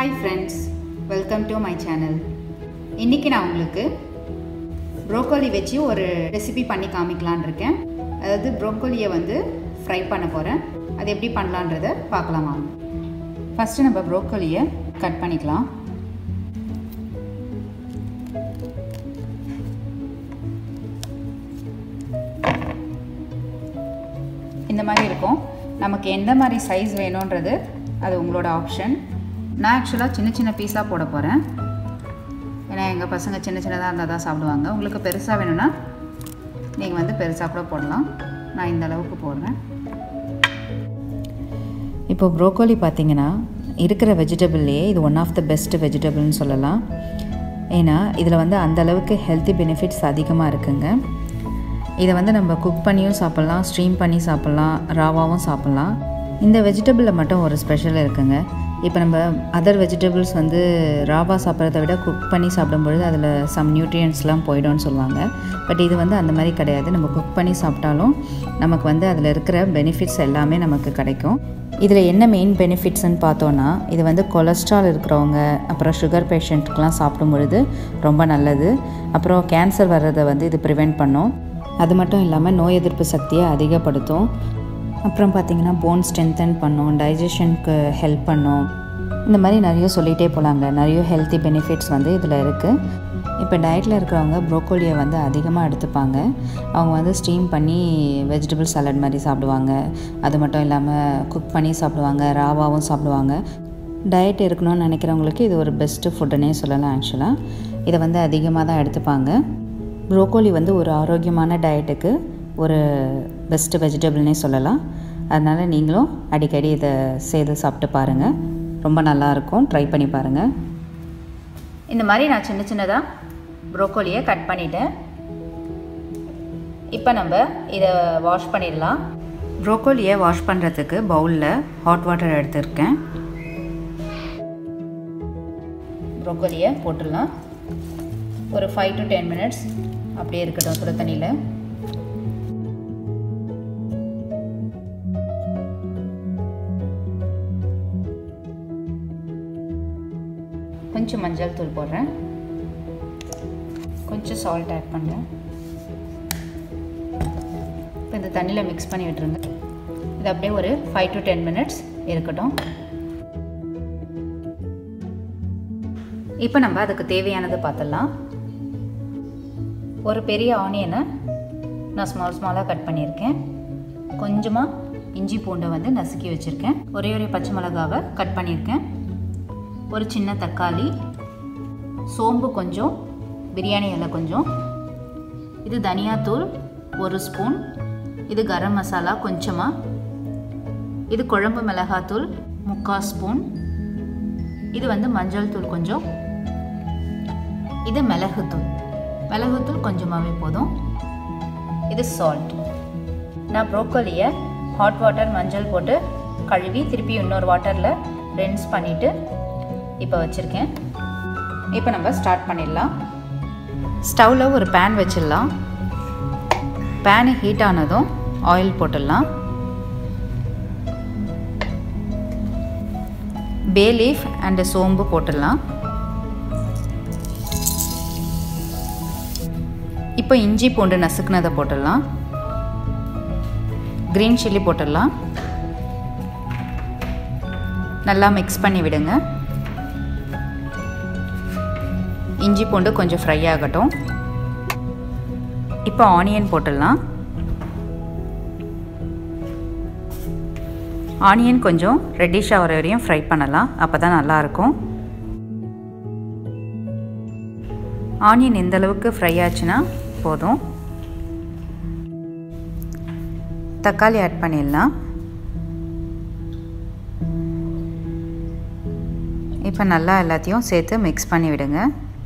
hi friends welcome to my channel இன்றைக்கி நான் உங்களுக்கு ப்ரோக்கோலி வச்சு ஒரு ரெசிபி பண்ணி காமிக்கலான் இருக்கேன் அதாவது ப்ரோக்கோலியை வந்து ஃப்ரை பண்ண போகிறேன் அது எப்படி பண்ணலான்றதை பார்க்கலாம் வாங்க ஃபஸ்ட்டு நம்ம ப்ரோக்கோலியை கட் பண்ணிக்கலாம் இந்த மாதிரி இருக்கும் நமக்கு எந்த மாதிரி சைஸ் வேணுன்றது அது உங்களோட ஆப்ஷன் நான் ஆக்சுவலாக சின்ன சின்ன பீஸாக போட போகிறேன் ஏன்னா எங்கள் பசங்க சின்ன சின்னதாக இருந்தால் தான் சாப்பிடுவாங்க உங்களுக்கு பெருசாக வேணும்னா நீங்கள் வந்து பெருசாக கூட போடலாம் நான் இந்த அளவுக்கு போடுறேன் இப்போ ப்ரோக்கோலி பார்த்தீங்கன்னா இருக்கிற வெஜிடபிள்லேயே இது ஒன் ஆஃப் த பெஸ்ட் வெஜிடபிள்னு சொல்லலாம் ஏன்னா இதில் வந்து அந்த அளவுக்கு ஹெல்த்தி பெனிஃபிட்ஸ் அதிகமாக இருக்குங்க இதை வந்து நம்ம குக் பண்ணியும் சாப்பிட்லாம் ஸ்ட்ரீம் பண்ணி சாப்பிட்லாம் ராவாகவும் சாப்பிட்லாம் இந்த வெஜிடபிளில் மட்டும் ஒரு ஸ்பெஷல் இருக்குங்க இப்போ நம்ம அதர் வெஜிடபிள்ஸ் வந்து ராவா சாப்பிட்றத விட குக் பண்ணி சாப்பிடும்பொழுது அதில் சம் நியூட்ரியன்ஸ்லாம் போய்டும்னு சொல்லுவாங்க பட் இது வந்து அந்த மாதிரி கிடையாது நம்ம குக் பண்ணி சாப்பிட்டாலும் நமக்கு வந்து அதில் இருக்கிற பெனிஃபிட்ஸ் எல்லாமே நமக்கு கிடைக்கும் இதில் என்ன மெயின் பெனிஃபிட்ஸ்னு பார்த்தோன்னா இது வந்து கொலஸ்ட்ரால் இருக்கிறவங்க அப்புறம் சுகர் பேஷண்ட்டுக்கெலாம் சாப்பிடும் பொழுது ரொம்ப நல்லது அப்புறம் கேன்சர் வர்றதை வந்து இது ப்ரிவெண்ட் பண்ணும் அது மட்டும் இல்லாமல் நோய் எதிர்ப்பு சக்தியை அதிகப்படுத்தும் அப்புறம் பார்த்திங்கன்னா போன் ஸ்ட்ரென்தன் பண்ணும் டைஜஷனுக்கு ஹெல்ப் பண்ணும் இந்த மாதிரி நிறைய சொல்லிகிட்டே போகலாங்க நிறைய ஹெல்த்தி பெனிஃபிட்ஸ் வந்து இதில் இருக்குது இப்போ டயட்டில் இருக்கிறவங்க ப்ரோக்கோலியை வந்து அதிகமாக எடுத்துப்பாங்க அவங்க வந்து ஸ்டீம் பண்ணி வெஜிடபிள் சாலட் மாதிரி சாப்பிடுவாங்க அது மட்டும் இல்லாமல் குக் பண்ணி சாப்பிடுவாங்க ராவாவும் சாப்பிடுவாங்க டயட் இருக்கணும்னு நினைக்கிறவங்களுக்கு இது ஒரு பெஸ்ட்டு ஃபுட்டுன்னே சொல்லலாம் ஆக்சுவலாக இதை வந்து அதிகமாக தான் எடுத்துப்பாங்க ப்ரோக்கோலி வந்து ஒரு ஆரோக்கியமான டயட்டுக்கு ஒரு பெஸ்ட்டு வெஜிடபிள்னே சொல்லலாம் அதனால் நீங்களும் அடிக்கடி இதை செய்து சாப்பிட்டு பாருங்கள் ரொம்ப நல்லாயிருக்கும் ட்ரை பண்ணி பாருங்கள் இந்த மாதிரி நான் சின்ன சின்னதாக ப்ரோக்கோலியை கட் பண்ணிட்டேன் இப்போ நம்ம இதை வாஷ் பண்ணிடலாம் ப்ரோக்கோலியை வாஷ் பண்ணுறதுக்கு பவுலில் ஹாட் வாட்டர் எடுத்திருக்கேன் ப்ரோக்கோலியை போட்டுடலாம் ஒரு ஃபைவ் டு டென் மினிட்ஸ் அப்படியே இருக்கட்டும் சுட தண்ணியில் கொஞ்சம் மஞ்சள் தூள் போடுறேன் கொஞ்சம் சால்ட் ஆட் பண்ணுறேன் இப்போ இந்த தண்ணியில் மிக்ஸ் பண்ணி விட்டுருங்க இது அப்படியே ஒரு ஃபைவ் டு டென் மினிட்ஸ் இருக்கட்டும் இப்போ நம்ம அதுக்கு தேவையானது பார்த்துடலாம் ஒரு பெரிய ஆனியனை நான் ஸ்மால் ஸ்மாலாக கட் பண்ணியிருக்கேன் கொஞ்சமாக இஞ்சி பூண்டை வந்து நசுக்கி வச்சுருக்கேன் ஒரே ஒரே பச்சை மிளகாவை கட் பண்ணியிருக்கேன் ஒரு சின்ன தக்காளி சோம்பு கொஞ்சம் பிரியாணி இலை கொஞ்சம் இது தனியாத்தூள் ஒரு ஸ்பூன் இது கரம் மசாலா கொஞ்சமாக இது குழம்பு மிளகாத்தூள் முக்கால் ஸ்பூன் இது வந்து மஞ்சள் தூள் கொஞ்சம் இது மிளகுத்தூள் மிளகுத்தூள் கொஞ்சமாகவே போதும் இது சால்ட் நான் ப்ரோக்கோலியை ஹாட் வாட்டர் மஞ்சள் போட்டு கழுவி திருப்பி இன்னொரு வாட்டரில் ரென்ஸ் பண்ணிவிட்டு இப்போ வச்சுருக்கேன் இப்போ நம்ம ஸ்டார்ட் பண்ணிடலாம் ஸ்டவ்வில் ஒரு பேன் வச்சிடலாம் பேனு ஹீட் ஆனதும் ஆயில் போட்டுடலாம் பே லீஃப் அண்டு சோம்பு போட்டுடலாம் இப்போ இஞ்சி பூண்டு நசுக்குனதை போட்டுடலாம் க்ரீன் சில்லி போட்டுடலாம் நல்லா மிக்ஸ் பண்ணி விடுங்க இஞ்சி பூண்டு கொஞ்சம் ஃப்ரை ஆகட்டும் இப்போ ஆனியன் போட்டுடலாம் ஆனியன் கொஞ்சம் ரெட்டிஷ் ஆகிற வரையும் ஃப்ரை பண்ணலாம் அப்போ தான் நல்லாயிருக்கும் ஆனியன் இந்த அளவுக்கு ஃப்ரை ஆச்சுன்னா போதும் தக்காளி ஆட் பண்ணிடலாம் இப்போ நல்லா எல்லாத்தையும் சேர்த்து மிக்ஸ் பண்ணி விடுங்க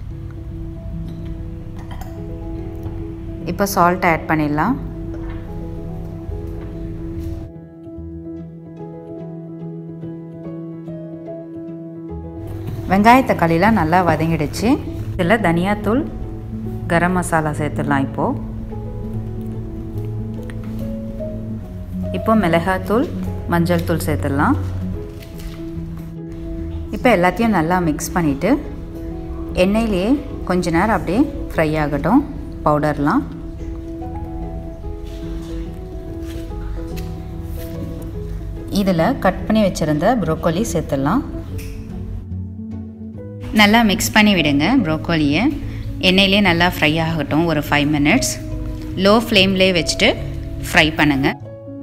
இப்போ சால்ட் ஆட் பண்ணிடலாம் வெங்காய தக்காளிலாம் நல்லா வதங்கிடுச்சு இதில் தனியாத்தூள் கரம் மசாலா சேர்த்துடலாம் இப்போது இப்போ மிளகாத்தூள் மஞ்சள் தூள் சேர்த்துடலாம் இப்போ எல்லாத்தையும் நல்லா மிக்ஸ் பண்ணிவிட்டு எண்ணெயிலேயே கொஞ்ச நேரம் அப்படியே ஃப்ரை ஆகட்டும் பவுடர்லாம் இதில் கட் பண்ணி வச்சுருந்த ப்ரோக்கோலி சேர்த்துடலாம் நல்லா மிக்ஸ் பண்ணி விடுங்க ப்ரோக்கோலியை எண்ணெயிலே நல்லா ஃப்ரை ஆகட்டும் ஒரு ஃபைவ் மினிட்ஸ் லோ ஃப்ளேம்லேயே வச்சுட்டு ஃப்ரை பண்ணுங்கள்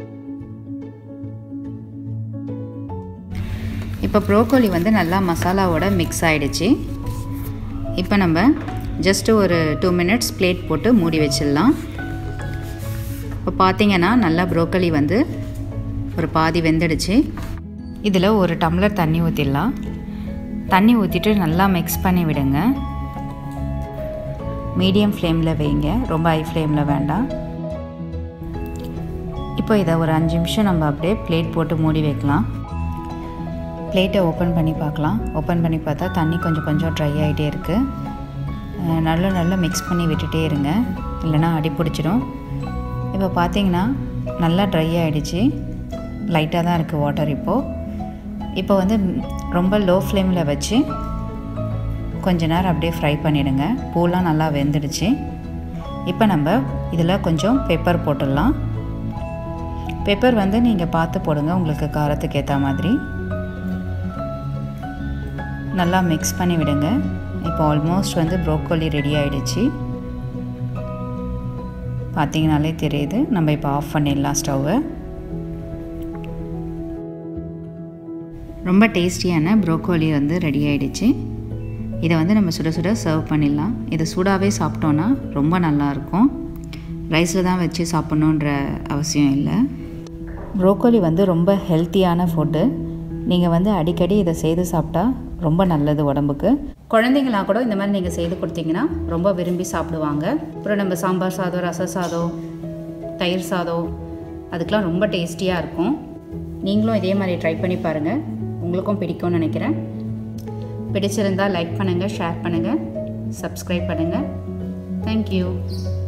இப்போ ப்ரோக்கோலி வந்து நல்லா மசாலாவோட மிக்ஸ் ஆகிடுச்சு இப்போ நம்ம ஜஸ்ட்டு ஒரு டூ மினிட்ஸ் பிளேட் போட்டு மூடி வச்சிடலாம் இப்போ பார்த்தீங்கன்னா நல்லா ப்ரோக்கோலி வந்து ஒரு பாதி வெந்துடுச்சு இதில் ஒரு டம்ளர் தண்ணி ஊற்றிடலாம் தண்ணி ஊற்றிட்டு நல்லா மிக்ஸ் பண்ணி விடுங்க மீடியம் ஃப்ளேமில் வைங்க ரொம்ப ஹை ஃப்ளேமில் வேண்டாம் இப்போ இதை ஒரு அஞ்சு நிமிஷம் நம்ம அப்படியே பிளேட் போட்டு மூடி வைக்கலாம் பிளேட்டை ஓப்பன் பண்ணி பார்க்கலாம் ஓப்பன் பண்ணி பார்த்தா தண்ணி கொஞ்சம் கொஞ்சம் ட்ரை ஆகிட்டே இருக்குது நல்லா நல்லா மிக்ஸ் பண்ணி விட்டுட்டே இருங்க இல்லைனா அடி பிடிச்சிடும் இப்போ பார்த்தீங்கன்னா நல்லா ட்ரை ஆகிடுச்சு லைட்டாக தான் இருக்குது வாட்டர் இப்போது இப்போ வந்து ரொம்ப லோ ஃப்ளேமில் வச்சு கொஞ்ச நேரம் அப்படியே ஃப்ரை பண்ணிவிடுங்க பூலாம் நல்லா வெந்துடுச்சு இப்போ நம்ம இதில் கொஞ்சம் பெப்பர் போட்டுடலாம் பெப்பர் வந்து நீங்கள் பார்த்து போடுங்க உங்களுக்கு காரத்துக்கு ஏற்ற மாதிரி நல்லா மிக்ஸ் பண்ணி விடுங்க இப்போ ஆல்மோஸ்ட் வந்து ப்ரோக்கோலி ரெடி ஆகிடுச்சு பார்த்தீங்கனாலே தெரியுது நம்ம இப்போ ஆஃப் பண்ணிடலாம் ஸ்டவ்வை ரொம்ப டேஸ்டியான ப்ரோக்கோலி வந்து ரெடி ஆகிடுச்சு இதை வந்து நம்ம சுட சுட சர்வ் பண்ணிடலாம் இதை சூடாகவே சாப்பிட்டோன்னா ரொம்ப நல்லாயிருக்கும் ரைஸில் தான் வச்சு சாப்பிட்ணுன்ற அவசியம் இல்லை ப்ரோக்கோலி வந்து ரொம்ப ஹெல்த்தியான ஃபுட்டு நீங்கள் வந்து அடிக்கடி இதை செய்து சாப்பிட்டா ரொம்ப நல்லது உடம்புக்கு குழந்தைங்களாம் கூட இந்த மாதிரி நீங்கள் செய்து கொடுத்தீங்கன்னா ரொம்ப விரும்பி சாப்பிடுவாங்க அப்புறம் நம்ம சாம்பார் சாதம் ரச சாதம் தயிர் சாதம் அதுக்கெலாம் ரொம்ப டேஸ்டியாக இருக்கும் நீங்களும் இதே மாதிரி ட்ரை பண்ணி பாருங்கள் உங்களுக்கும் பிடிக்கும்னு நினைக்கிறேன் பிடிச்சிருந்தால் லைக் பண்ணுங்கள் ஷேர் பண்ணுங்கள் சப்ஸ்கிரைப் பண்ணுங்கள் தேங்க்யூ